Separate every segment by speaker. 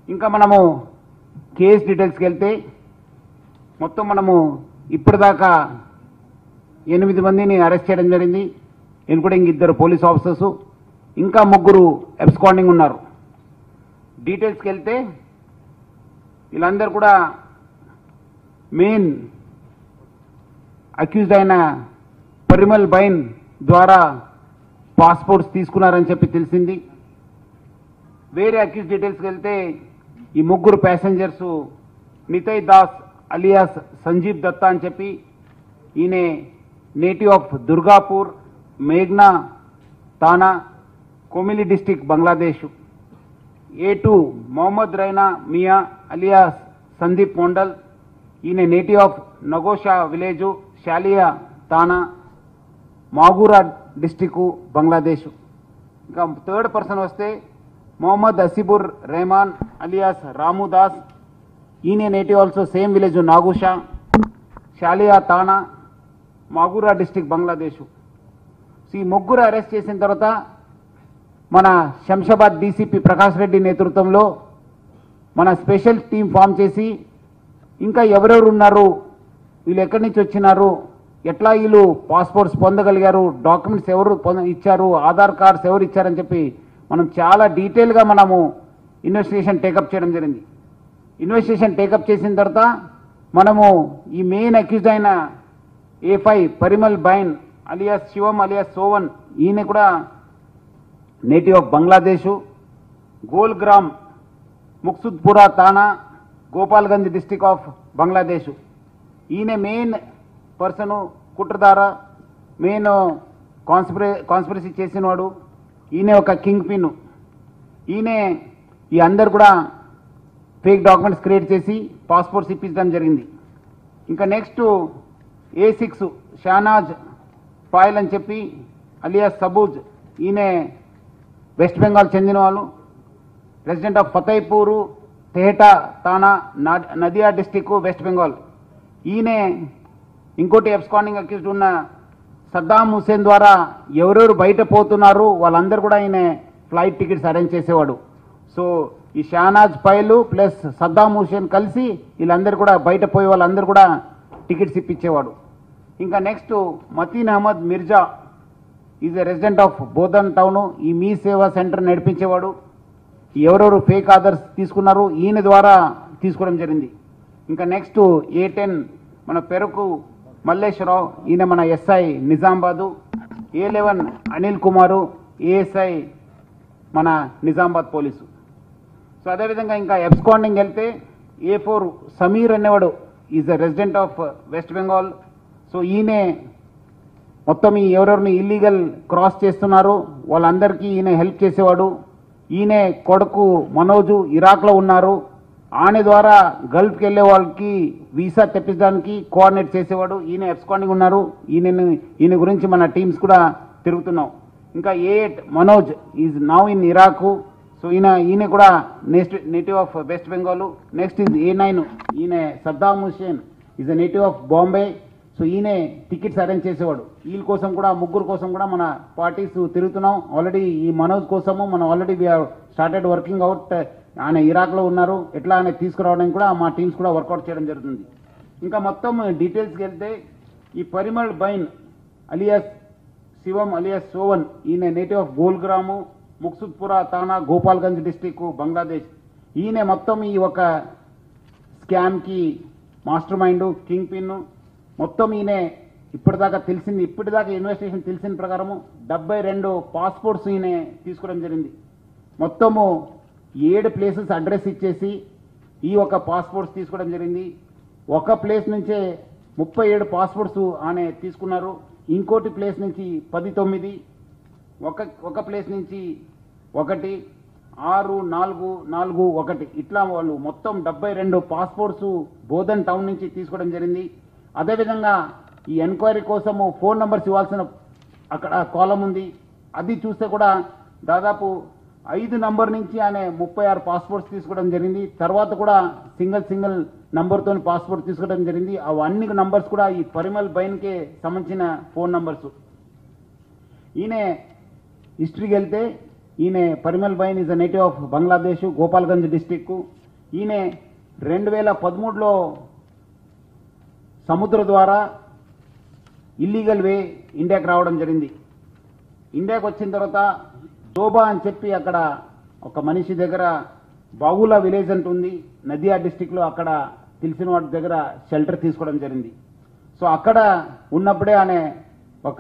Speaker 1: ఇంకా మనము కేస్ డీటెయిల్స్కి వెళ్తే మొత్తం మనము ఇప్పటిదాకా ఎనిమిది మందిని అరెస్ట్ చేయడం జరిగింది ఇన్క్లూడింగ్ ఇద్దరు పోలీస్ ఆఫీసర్స్ ఇంకా ముగ్గురు ఎబ్స్కాండింగ్ ఉన్నారు డీటెయిల్స్కి వెళ్తే వీళ్ళందరూ కూడా మెయిన్ అక్యూజ్ అయిన పరిమల్ బైన్ ద్వారా పాస్పోర్ట్స్ తీసుకున్నారని చెప్పి తెలిసింది వేరే అక్యూజ్ డీటెయిల్స్కి వెళ్తే ఈ ముగ్గురు ప్యాసింజర్స్ నితయ్ దాస్ అలియాస్ సంజీవ్ దత్తా అని చెప్పి ఈయన నేటివ్ ఆఫ్ దుర్గాపూర్ మేఘ్నా thana Comilla district Bangladesh A two Mohammad Raina Mia alias Sandeep Mondal ఈయన native of Nagosha village Shalia thana Magura district Bangladesh ఇంకా థర్డ్ పర్సన్ వస్తే మొహమ్మద్ అసిబుర్ రెహమాన్ అలియాస్ రాము దాస్ ఈయన native also same village Nagusha Shalia thana Magura district Bangladesh so ఈ ముగ్గురు అరెస్ట్ చేసిన తర్వాత మన శంషాబాద్ డీసీపీ ప్రకాష్ రెడ్డి నేతృత్వంలో మన స్పెషల్ టీం ఫామ్ చేసి ఇంకా ఎవరెవరు ఉన్నారు వీళ్ళు ఎక్కడి నుంచి వచ్చినారు ఎట్లా వీళ్ళు పాస్పోర్ట్స్ పొందగలిగారు డాక్యుమెంట్స్ ఎవరు పొంద ఇచ్చారు ఆధార్ కార్డ్స్ ఎవరు ఇచ్చారని చెప్పి మనం చాలా డీటెయిల్గా మనము ఇన్వెస్టిగేషన్ టేకప్ చేయడం జరిగింది ఇన్వెస్టిగేషన్ టేకప్ చేసిన తర్వాత మనము ఈ మెయిన్ అక్యూజ్ అయిన A five Parimal Bain alias Shivam alias Sovan ఈయన కూడా native of Bangladesh Golgram Muksudpur thana Gopalganj district of Bangladesh ఈయన మెయిన్ పర్సను కుట్రదార మెయిన్ కాన్స్పిరే కాన్స్పిరసీ చేసినవాడు ఈయన ఒక కింగ్ పిన్ ఈయనే ఈ అందరు కూడా ఫేక్ డాక్యుమెంట్స్ క్రియేట్ చేసి పాస్పోర్ట్స్ ఇప్పించడం జరిగింది ఇంకా నెక్స్ట్ ఏ సిక్స్ షానాజ్ ఫాయిల్ అని చెప్పి అలియాస్ సబూజ్ ఈయన వెస్ట్ బెంగాల్ చెందిన వాళ్ళు రెసిడెంట్ ఆఫ్ ఫతేపూరు తెహటా తానా నా- నదియా డిస్టిక్ వెస్ట్ బెంగాల్ ఈయనే ఇంకోటి ఎబ్స్కాండింగ్ అక్యూజ్డ్ ఉన్న సద్దాం హుసేన్ ద్వారా ఎవరెవరు బయట పోతున్నారు వాళ్ళందరూ కూడా ఈయన ఫ్లైట్ టికెట్స్ అరేంజ్ చేసేవాడు సో ఈ షానాజ్ పైలు ప్లస్ సద్దాం హుసేన్ కలిసి వీళ్ళందరూ కూడా బయట పోయే వాళ్ళందరూ కూడా టికెట్స్ ఇప్పించేవాడు ఇంకా next Mateen Ahmed Mirza is a resident of Bodhan town ఈ మీ సేవా సెంటర్ నడిపించేవాడు ఎవరెవరు ఫేక్ ఆర్డర్స్ తీసుకున్నారు ఈయన ద్వారా తీసుకోవడం జరిగింది ఇంకా నెక్స్ట్ ఏ టెన్ మన పెరుకు మల్లేశ్వరరావు ఈయన మన SI Nizamabad A eleven Anil Kumar ASI మన నిజామాబాద్ పోలీసు సో అదేవిధంగా ఇంకా ఎబ్స్కాండింగ్ వెళ్తే ఏ ఫోర్ సమీర్ అనేవాడు is a resident of West Bengal so ఈయనే మొత్తం ఈ ఎవరెవరిని ఇల్లీగల్ క్రాస్ చేస్తున్నారు వాళ్ళందరికీ ఈయన హెల్ప్ చేసేవాడు ఈయనే కొడుకు మనోజు ఇరాక్లో ఉన్నారు ఆయన ద్వారా గల్ఫ్కి వెళ్ళే వాళ్ళకి వీసా తెప్పించడానికి కోఆర్డినేట్ చేసేవాడు ఈయన ఎబ్స్కాండింగ్ ఉన్నారు ఈయన ఈయన గురించి మన టీమ్స్ కూడా తిరుగుతున్నాం ఇంకా A eight Manoj is now in Iraq so ఈయన ఈయన కూడా next native of West Bengal next is A nine ఈయన Saddam Hussain is a native of Bombay so ఈయనే టికెట్స్ అరేంజ్ చేసేవాడు వీళ్ళ కోసం కూడా ముగ్గురు కోసం కూడా మన పార్టీస్ తిరుగుతున్నాం ఆల్రెడీ ఈ మనోజ్ కోసము మనం ఆల్రెడీ స్టార్టెడ్ వర్కింగ్ అవుట్ ఆయన ఇరాక్లో ఉన్నారు ఎట్లా ఆయన తీసుకురావడానికి కూడా మా టీమ్స్ కూడా వర్కౌట్ చేయడం జరుగుతుంది ఇంకా మొత్తం డీటెయిల్స్కి వెళ్తే ఈ పరిమళ్ బైన్ అలియాస్ శివం అలియాస్ సోవన్ ఈయన native of Golgram Muksudpur thana Gopalganj district Bangladesh ఈయన మొత్తం ఈ ఒక స్కామ్కి మాస్టర్ మైండ్ కింగ్ పిన్ మొత్తం ఈయనే ఇప్పటిదాకా తెలిసింది ఇప్పటిదాకా ఇన్వెస్టిగేషన్ తెలిసిన ప్రకారము డెబ్బై రెండు పాస్పోర్ట్స్ ఈయన తీసుకోవడం జరిగింది మొత్తము ఏడు ప్లేసెస్ అడ్రస్ ఇచ్చేసి ఈ ఒక పాస్పోర్ట్స్ తీసుకోవడం జరిగింది ఒక ప్లేస్ నుంచే ముప్పై ఏడు పాస్పోర్ట్స్ ఆయన తీసుకున్నారు ఇంకోటి ప్లేస్ నుంచి పది తొమ్మిది ఒక ఒక ప్లేస్ నుంచి ఒకటి ఆరు నాలుగు నాలుగు ఒకటి ఇట్లా వాళ్ళు మొత్తం డెబ్బై రెండు పాస్పోర్ట్స్ బోధన్ టౌన్ నుంచి తీసుకోవడం జరిగింది అదేవిధంగా ఈ ఎంక్వైరీ కోసము ఫోన్ నంబర్స్ ఇవ్వాల్సిన అక్కడ కాలం ఉంది అది చూస్తే కూడా దాదాపు ఐదు నంబర్ నుంచి ఆయన ముప్పై ఆరు పాస్పోర్ట్స్ తీసుకోవడం జరిగింది తర్వాత కూడా సింగిల్ సింగిల్ నంబర్తో పాస్పోర్ట్ తీసుకోవడం జరిగింది అవన్నీ నంబర్స్ కూడా ఈ పరిమల్ బైన్కే సంబంధించిన ఫోన్ నంబర్స్ ఈయన హిస్టరీకి వెళ్తే ఈయన Parimal Bain is a native of Bangladesh Gopalganj district ఈయన రెండు వేల పదమూడులో సముద్ర ద్వారా ఇల్లీగల్ వే ఇండియాకి రావడం జరిగింది ఇండియాకి వచ్చిన తర్వాత దోబా అని చెప్పి అక్కడ ఒక మనిషి దగ్గర బాగులా విలేజ్ అంటుంది నదియా డిస్టిక్లో అక్కడ తెలిసిన వాటి దగ్గర షెల్టర్ తీసుకోవడం జరిగింది సో అక్కడ ఉన్నప్పుడే అనే ఒక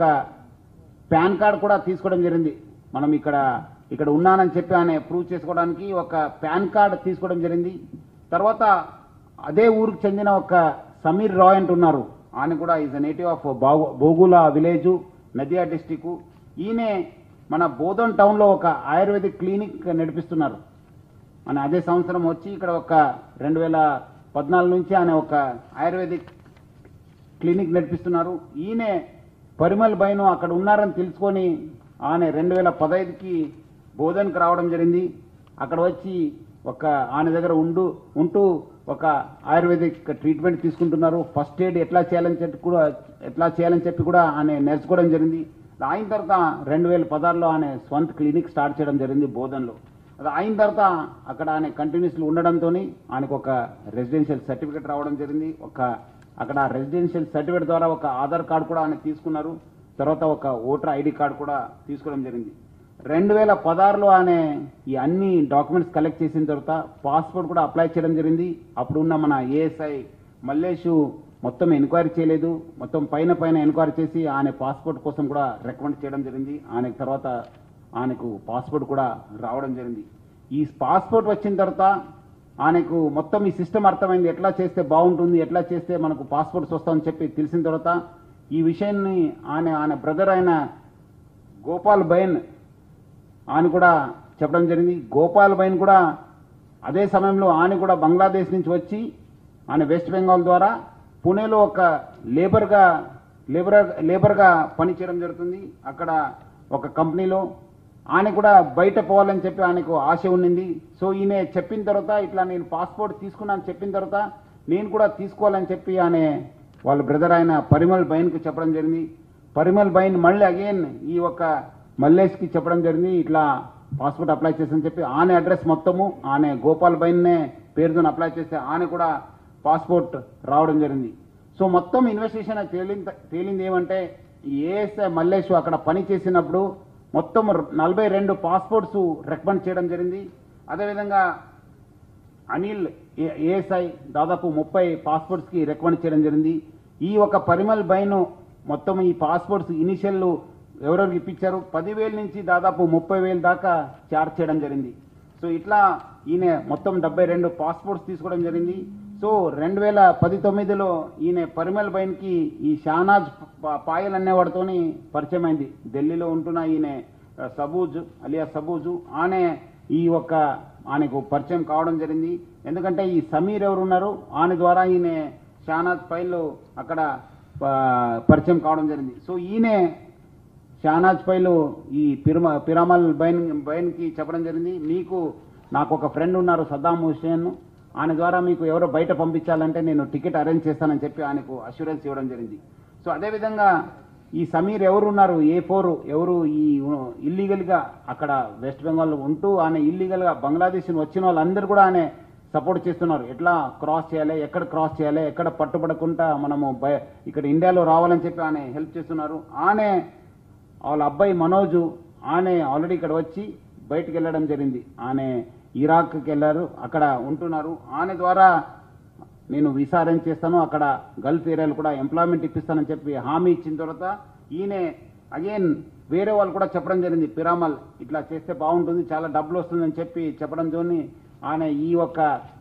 Speaker 1: పాన్ కార్డ్ కూడా తీసుకోవడం జరిగింది మనం ఇక్కడ ఇక్కడ ఉన్నానని చెప్పి ఆయన ప్రూవ్ చేసుకోవడానికి ఒక పాన్ కార్డ్ తీసుకోవడం జరిగింది తర్వాత అదే ఊరికి చెందిన ఒక సమీర్ రాయ్ అంటున్నారు ఆయన కూడా is a native of Bogula village Nadia district ఈయనే మన బోధన్ టౌన్లో ఒక ఆయుర్వేదిక్ క్లినిక్ నడిపిస్తున్నారు మన అదే సంవత్సరం వచ్చి ఇక్కడ ఒక రెండు వేల పద్నాలుగు నుంచి ఆయన ఒక ఆయుర్వేదిక్ క్లినిక్ నడిపిస్తున్నారు ఈయనే పరిమల్ బైను అక్కడ ఉన్నారని తెలుసుకొని ఆయన రెండు వేల పదహైదుకి బోధన్కి రావడం జరిగింది అక్కడ వచ్చి ఒక ఆయన దగ్గర ఉండు ఉంటూ ఒక ఆయుర్వేదిక్ ట్రీట్మెంట్ తీసుకుంటున్నారు ఫస్ట్ ఎయిడ్ ఎట్లా చేయాలని చెప్పి కూడా ఎట్లా చేయాలని చెప్పి కూడా ఆయన నేర్చుకోవడం జరిగింది అయిన తర్వాత రెండు వేల పదహారులో ఆయన స్వంత క్లినిక్ స్టార్ట్ చేయడం జరిగింది బోధన్లో అది అయిన తర్వాత అక్కడ ఆయన కంటిన్యూస్లీ ఉండడంతో ఆయనకు ఒక రెసిడెన్షియల్ సర్టిఫికేట్ రావడం జరిగింది ఒక అక్కడ రెసిడెన్షియల్ సర్టిఫికేట్ ద్వారా ఒక ఆధార్ కార్డు కూడా ఆయన తీసుకున్నారు తర్వాత ఒక ఓటర్ ఐడి కార్డు కూడా తీసుకోవడం జరిగింది రెండు వేల పదహారులో ఆయన ఈ అన్ని డాక్యుమెంట్స్ కలెక్ట్ చేసిన తర్వాత పాస్పోర్ట్ కూడా అప్లై చేయడం జరిగింది అప్పుడు ఉన్న మన ఏఎస్ఐ మల్లేషు మొత్తం ఎంక్వైరీ చేయలేదు మొత్తం పైన పైన ఎంక్వైరీ చేసి ఆయన పాస్పోర్ట్ కోసం కూడా రికమెండ్ చేయడం జరిగింది ఆయన తర్వాత ఆయనకు పాస్పోర్ట్ కూడా రావడం జరిగింది ఈ పాస్పోర్ట్ వచ్చిన తర్వాత ఆయనకు మొత్తం ఈ సిస్టమ్ అర్థమైంది ఎట్లా చేస్తే బాగుంటుంది ఎట్లా చేస్తే మనకు పాస్పోర్ట్స్ వస్తామని చెప్పి తెలిసిన తర్వాత ఈ విషయాన్ని ఆయన ఆయన బ్రదర్ అయిన గోపాల్ బైన్ ఆయన కూడా చెప్పడం జరిగింది గోపాల్ బైన్ కూడా అదే సమయంలో ఆయన కూడా బంగ్లాదేశ్ నుంచి వచ్చి ఆయన వెస్ట్ బెంగాల్ ద్వారా పుణేలో ఒక లేబర్గా లేబర్ లేబర్గా పనిచేయడం జరుగుతుంది అక్కడ ఒక కంపెనీలో ఆయన కూడా బయట పోవాలని చెప్పి ఆయనకు ఆశ ఉండింది సో ఈయన చెప్పిన తర్వాత ఇట్లా నేను పాస్పోర్ట్ తీసుకున్నాను చెప్పిన తర్వాత నేను కూడా తీసుకోవాలని చెప్పి ఆయన వాళ్ళ బ్రదర్ ఆయన పరిమల్ బైన్కి చెప్పడం జరిగింది పరిమల్ బైన్ మళ్ళీ అగైన్ ఈ ఒక మల్లేష్కి చెప్పడం జరిగింది ఇట్లా పాస్పోర్ట్ అప్లై చేసని చెప్పి ఆయన అడ్రస్ మొత్తము ఆయన గోపాల్ బైన్నే పేరుతో అప్లై చేస్తే ఆయన కూడా పాస్పోర్ట్ రావడం జరిగింది సో మొత్తం ఇన్వెస్టిగేషన్ తేలింది తేలింది ఏమంటే ఈ ఏఎస్ఐ మల్లేష్ అక్కడ పని చేసినప్పుడు మొత్తం నలభై రెండు పాస్పోర్ట్స్ రికమెండ్ చేయడం జరిగింది అదేవిధంగా అనిల్ ఏ- ఏఎస్ఐ దాదాపు ముప్పై పాస్పోర్ట్స్ కి రికమెండ్ చేయడం జరిగింది ఈ ఒక పరిమల్ బైన్ మొత్తం ఈ పాస్పోర్ట్స్ ఇనిషియల్ ఎవరెవరికి ఇప్పించారు పదివేల నుంచి దాదాపు ముప్పై వేల దాకా చార్జ్ చేయడం జరిగింది సో ఇట్లా ఈయన మొత్తం డెబ్బై రెండు పాస్పోర్ట్స్ తీసుకోవడం జరిగింది సో రెండు వేల పది తొమ్మిదిలో ఈయన పరిమల్ బైన్కి ఈ షానాజ్ ప- పాయల్ అనేవాడితోని పరిచయం అయింది ఢిల్లీలో ఉంటున్న ఈయన ఆ, సబూజ్ అలియా సబూజు ఆనే ఈ ఒక ఆయనకు పరిచయం కావడం జరిగింది ఎందుకంటే ఈ సమీర్ ఎవరు ఉన్నారు ఆయన ద్వారా ఈయన షానాజ్ పైలు అక్కడ ఆ, పరిచయం కావడం జరిగింది సో ఈయనే షానాజ్ పైలు ఈ పిరమ పిరామల్ బైన్ బైన్కి చెప్పడం జరిగింది మీకు నాకు ఒక ఫ్రెండ్ ఉన్నారు సద్దాం హుసేన్ ఆయన ద్వారా మీకు ఎవరో బయట పంపించాలంటే నేను టికెట్ అరేంజ్ చేస్తానని చెప్పి ఆయనకు అష్యూరెన్స్ ఇవ్వడం జరిగింది సో అదేవిధంగా ఈ సమీర్ ఎవరు ఉన్నారు ఏ ఫోర్ ఎవరు ఈ ఇల్లీగల్గా అక్కడ వెస్ట్ బెంగాల్ ఉంటూ ఆయన ఇల్లీగల్గా బంగ్లాదేశ్ నుంచి వచ్చిన వాళ్ళందరూ కూడా ఆయన సపోర్ట్ చేస్తున్నారు ఎట్లా క్రాస్ చేయాలి ఎక్కడ క్రాస్ చేయాలి ఎక్కడ పట్టుబడకుండా మనము బయ- ఇక్కడ ఇండియాలో రావాలని చెప్పి ఆయన హెల్ప్ చేస్తున్నారు ఆనే వాళ్ళ అబ్బాయి మనోజు ఆనే ఆల్రెడీ ఇక్కడ వచ్చి బయటికి వెళ్ళడం జరిగింది ఆనే ఇరాక్కి వెళ్ళారు అక్కడ ఉంటున్నారు ఆమె ద్వారా నేను వీసా అరేంజ్ చేస్తాను అక్కడ గల్ఫ్ ఏరియాలో కూడా ఎంప్లాయ్మెంట్ ఇప్పిస్తానని చెప్పి హామీ ఇచ్చిన తర్వాత ఈయనే అగైన్ వేరే వాళ్ళు కూడా చెప్పడం జరిగింది పిరామల్ ఇట్లా చేస్తే బాగుంటుంది చాలా డబ్బులు వస్తుందని చెప్పి చెప్పడంతో ఆయన ఈ ఒక్క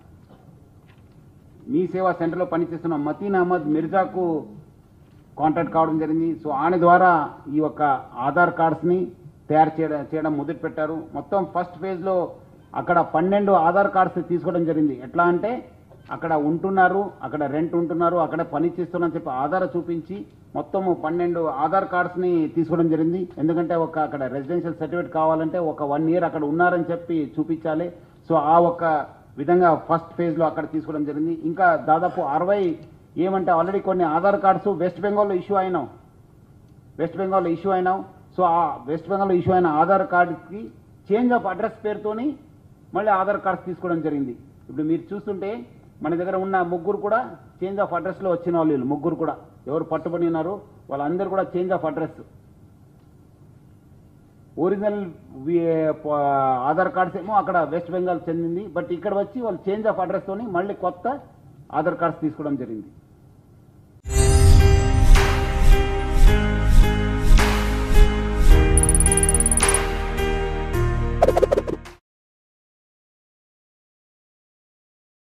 Speaker 1: మీ సేవా సెంటర్లో పనిచేస్తున్న మతీన్ అహ్మద్ మిర్జాకు కాంటాక్ట్ కావడం జరిగింది సో ఆయన ద్వారా ఈ యొక్క ఆధార్ కార్డ్స్ని తయారు చేయడం చేయడం మొదలు పెట్టారు మొత్తం ఫస్ట్ ఫేజ్లో అక్కడ పన్నెండు ఆధార్ కార్డ్స్ తీసుకోవడం జరిగింది ఎట్లా అంటే అక్కడ ఉంటున్నారు అక్కడ రెంట్ ఉంటున్నారు అక్కడ పని చేస్తున్నారని చెప్పి ఆధార్ చూపించి మొత్తము పన్నెండు ఆధార్ కార్డ్స్ని తీసుకోవడం జరిగింది ఎందుకంటే ఒక అక్కడ రెసిడెన్షియల్ సర్టిఫికేట్ కావాలంటే ఒక వన్ ఇయర్ అక్కడ ఉన్నారని చెప్పి చూపించాలి సో ఆ ఒక్క విధంగా ఫస్ట్ ఫేజ్లో అక్కడ తీసుకోవడం జరిగింది ఇంకా దాదాపు అరవై ఏమంటే ఆల్రెడీ కొన్ని ఆధార్ కార్డ్స్ వెస్ట్ బెంగాల్లో ఇష్యూ అయినాం వెస్ట్ బెంగాల్లో ఇష్యూ అయినాం సో ఆ వెస్ట్ బెంగాల్లో ఇష్యూ అయిన ఆధార్ కార్డుకి చేంజ్ ఆఫ్ అడ్రస్ పేరుతోని మళ్ళీ ఆధార్ కార్డ్స్ తీసుకోవడం జరిగింది ఇప్పుడు మీరు చూస్తుంటే మన దగ్గర ఉన్న ముగ్గురు కూడా చేంజ్ ఆఫ్ అడ్రస్లో వచ్చిన వాళ్ళు వీళ్ళు ముగ్గురు కూడా ఎవరు పట్టుబడి ఉన్నారు వాళ్ళందరూ కూడా చేంజ్ ఆఫ్ అడ్రస్ ఒరిజినల్ వి- ప- ఆధార్ కార్డ్స్ ఏమో అక్కడ వెస్ట్ బెంగాల్ చెందింది బట్ ఇక్కడ వచ్చి వాళ్ళు చేంజ్ ఆఫ్ అడ్రస్ తోని మళ్ళీ కొత్త ఆధార్ కార్డ్స్ తీసుకోవడం జరిగింది